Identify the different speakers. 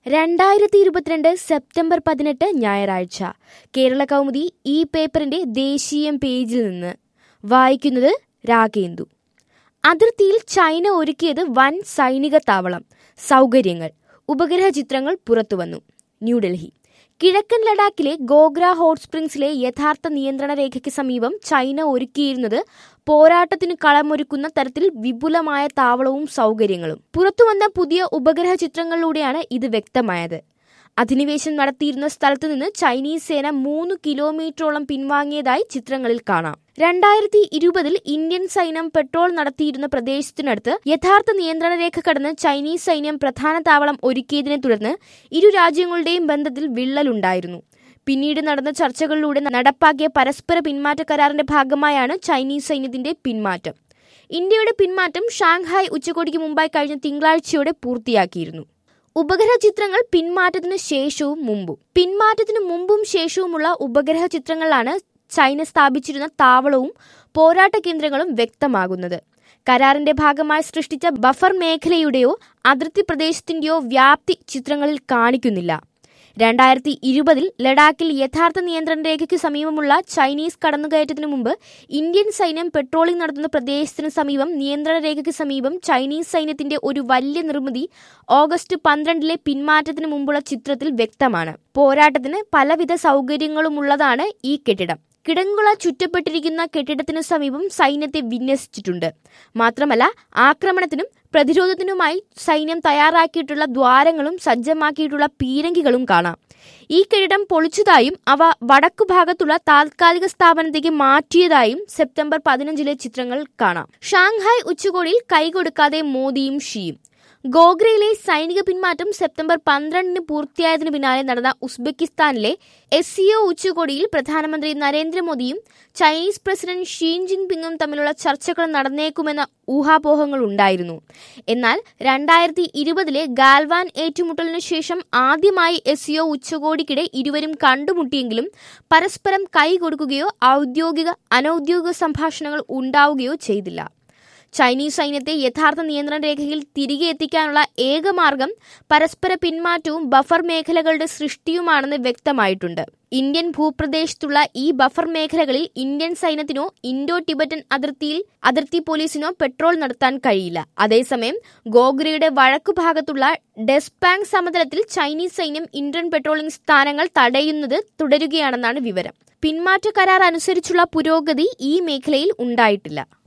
Speaker 1: രണ്ടായിരത്തി ഇരുപത്തിരണ്ട് സെപ്റ്റംബർ പതിനെട്ട് ഞായറാഴ്ച കേരള കൗമുദി ഈ പേപ്പറിന്റെ ദേശീയം പേജിൽ നിന്ന് വായിക്കുന്നത് രാഗേന്ദു അതിർത്തിയിൽ ചൈന ഒരുക്കിയത് വൻ സൈനിക താവളം സൗകര്യങ്ങൾ ഉപഗ്രഹ ചിത്രങ്ങൾ പുറത്തുവന്നു ന്യൂഡൽഹി കിഴക്കൻ ലഡാക്കിലെ ഗോഗ്ര ഹോട്ട് സ്പ്രിംഗ്സിലെ യഥാർത്ഥ നിയന്ത്രണ രേഖയ്ക്ക് സമീപം ചൈന ഒരുക്കിയിരുന്നത് പോരാട്ടത്തിന് കളമൊരുക്കുന്ന തരത്തിൽ വിപുലമായ താവളവും സൗകര്യങ്ങളും പുറത്തുവന്ന പുതിയ ഉപഗ്രഹ ചിത്രങ്ങളിലൂടെയാണ് ഇത് വ്യക്തമായത് അധിനിവേശം നടത്തിയിരുന്ന സ്ഥലത്തു നിന്ന് ചൈനീസ് സേന മൂന്ന് കിലോമീറ്ററോളം പിൻവാങ്ങിയതായി ചിത്രങ്ങളിൽ കാണാം രണ്ടായിരത്തി ഇരുപതിൽ ഇന്ത്യൻ സൈന്യം പെട്രോൾ നടത്തിയിരുന്ന പ്രദേശത്തിനടുത്ത് യഥാർത്ഥ നിയന്ത്രണ രേഖ കടന്ന് ചൈനീസ് സൈന്യം പ്രധാന താവളം ഒരുക്കിയതിനെ തുടർന്ന് ഇരു രാജ്യങ്ങളുടെയും ബന്ധത്തിൽ വിള്ളലുണ്ടായിരുന്നു പിന്നീട് നടന്ന ചർച്ചകളിലൂടെ നടപ്പാക്കിയ പരസ്പര പിന്മാറ്റ കരാറിന്റെ ഭാഗമായാണ് ചൈനീസ് സൈന്യത്തിന്റെ പിന്മാറ്റം ഇന്ത്യയുടെ പിന്മാറ്റം ഷാങ്ഹായ് ഉച്ചകോടിക്ക് മുമ്പായി കഴിഞ്ഞ തിങ്കളാഴ്ചയോടെ പൂർത്തിയാക്കിയിരുന്നു ഉപഗ്രഹ ചിത്രങ്ങൾ പിന്മാറ്റത്തിന് ശേഷവും മുമ്പും പിന്മാറ്റത്തിന് മുമ്പും ശേഷവുമുള്ള ഉപഗ്രഹ ചിത്രങ്ങളിലാണ് ചൈന സ്ഥാപിച്ചിരുന്ന താവളവും പോരാട്ട കേന്ദ്രങ്ങളും വ്യക്തമാകുന്നത് കരാറിന്റെ ഭാഗമായി സൃഷ്ടിച്ച ബഫർ മേഖലയുടെയോ അതിർത്തി പ്രദേശത്തിന്റെയോ വ്യാപ്തി ചിത്രങ്ങളിൽ കാണിക്കുന്നില്ല രണ്ടായിരത്തി ഇരുപതിൽ ലഡാക്കിൽ യഥാർത്ഥ നിയന്ത്രണ രേഖയ്ക്ക് സമീപമുള്ള ചൈനീസ് കടന്നുകയറ്റത്തിനു മുമ്പ് ഇന്ത്യൻ സൈന്യം പെട്രോളിംഗ് നടത്തുന്ന പ്രദേശത്തിന് സമീപം നിയന്ത്രണ രേഖയ്ക്ക് സമീപം ചൈനീസ് സൈന്യത്തിന്റെ ഒരു വലിയ നിർമ്മിതി ഓഗസ്റ്റ് പന്ത്രണ്ടിലെ പിന്മാറ്റത്തിന് മുമ്പുള്ള ചിത്രത്തിൽ വ്യക്തമാണ് പോരാട്ടത്തിന് പലവിധ സൗകര്യങ്ങളുമുള്ളതാണ് ഈ കെട്ടിടം കിടങ്ങുള ചുറ്റപ്പെട്ടിരിക്കുന്ന കെട്ടിടത്തിനു സമീപം സൈന്യത്തെ വിന്യസിച്ചിട്ടുണ്ട് മാത്രമല്ല ആക്രമണത്തിനും പ്രതിരോധത്തിനുമായി സൈന്യം തയ്യാറാക്കിയിട്ടുള്ള ദ്വാരങ്ങളും സജ്ജമാക്കിയിട്ടുള്ള പീരങ്കികളും കാണാം ഈ കെട്ടിടം പൊളിച്ചതായും അവ വടക്കു ഭാഗത്തുള്ള താൽക്കാലിക സ്ഥാപനത്തേക്ക് മാറ്റിയതായും സെപ്റ്റംബർ പതിനഞ്ചിലെ ചിത്രങ്ങൾ കാണാം ഷാങ്ഹായ് ഉച്ചകോടിയിൽ കൈകൊടുക്കാതെ മോദിയും ഷിയും ഗോഗ്രയിലെ സൈനിക പിന്മാറ്റം സെപ്റ്റംബർ പന്ത്രണ്ടിന് പൂർത്തിയായതിനു പിന്നാലെ നടന്ന ഉസ്ബെക്കിസ്ഥാനിലെ എസ് സിഒ ഉച്ചകോടിയിൽ പ്രധാനമന്ത്രി നരേന്ദ്രമോദിയും ചൈനീസ് പ്രസിഡന്റ് ഷീൻ ജിൻപിങ്ങും തമ്മിലുള്ള ചർച്ചകൾ നടന്നേക്കുമെന്ന ഊഹാപോഹങ്ങൾ ഉണ്ടായിരുന്നു എന്നാൽ രണ്ടായിരത്തി ഇരുപതിലെ ഗാൽവാൻ ഏറ്റുമുട്ടലിനു ശേഷം ആദ്യമായി എസ് സിഒ ഉച്ചകോടിക്കിടെ ഇരുവരും കണ്ടുമുട്ടിയെങ്കിലും പരസ്പരം കൈകൊടുക്കുകയോ ഔദ്യോഗിക അനൌദ്യോഗിക സംഭാഷണങ്ങൾ ഉണ്ടാവുകയോ ചെയ്തില്ല ചൈനീസ് സൈന്യത്തെ യഥാർത്ഥ നിയന്ത്രണ രേഖയിൽ തിരികെ എത്തിക്കാനുള്ള ഏക മാർഗം പരസ്പര പിന്മാറ്റവും ബഫർ മേഖലകളുടെ സൃഷ്ടിയുമാണെന്ന് വ്യക്തമായിട്ടുണ്ട് ഇന്ത്യൻ ഭൂപ്രദേശത്തുള്ള ഈ ബഫർ മേഖലകളിൽ ഇന്ത്യൻ സൈന്യത്തിനോ ഇൻഡോ ടിബറ്റൻ അതിർത്തിയിൽ അതിർത്തി പോലീസിനോ പെട്രോൾ നടത്താൻ കഴിയില്ല അതേസമയം ഗോഗ്രയുടെ വടക്കു ഭാഗത്തുള്ള ഡെസ്പാങ് സമതലത്തിൽ ചൈനീസ് സൈന്യം ഇന്ത്യൻ പെട്രോളിംഗ് സ്ഥാനങ്ങൾ തടയുന്നത് തുടരുകയാണെന്നാണ് വിവരം പിന്മാറ്റ കരാർ അനുസരിച്ചുള്ള പുരോഗതി ഈ മേഖലയിൽ ഉണ്ടായിട്ടില്ല